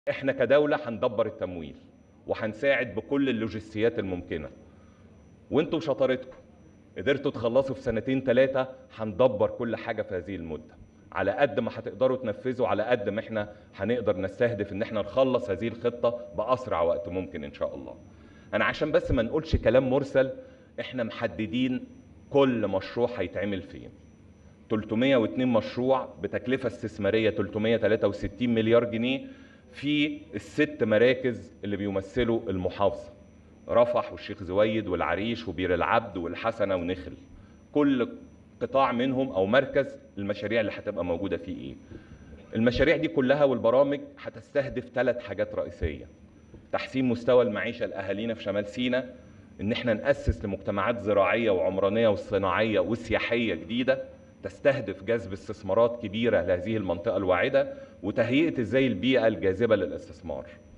احنا كدولة هندبر التمويل وهنساعد بكل اللوجستيات الممكنة وانتوا شطارتكم قدرتوا تخلصوا في سنتين ثلاثة هندبر كل حاجة في هذه المدة على قد ما هتقدروا تنفذوا على قد ما احنا هنقدر نستهدف ان احنا نخلص هذه الخطة بأسرع وقت ممكن ان شاء الله انا عشان بس ما نقولش كلام مرسل احنا محددين كل مشروع هيتعمل فين 302 مشروع بتكلفة استثمارية 363 مليار جنيه في الست مراكز اللي بيمثلوا المحافظة رفح والشيخ زويد والعريش وبير العبد والحسنة ونخل كل قطاع منهم أو مركز المشاريع اللي هتبقى موجودة فيه إيه المشاريع دي كلها والبرامج هتستهدف ثلاث حاجات رئيسية تحسين مستوى المعيشة لأهالينا في شمال سيناء إن احنا نأسس لمجتمعات زراعية وعمرانية وصناعية وسياحية جديدة تستهدف جذب استثمارات كبيرة لهذه المنطقة الواعدة وتهيئة ازاي البيئة الجاذبة للاستثمار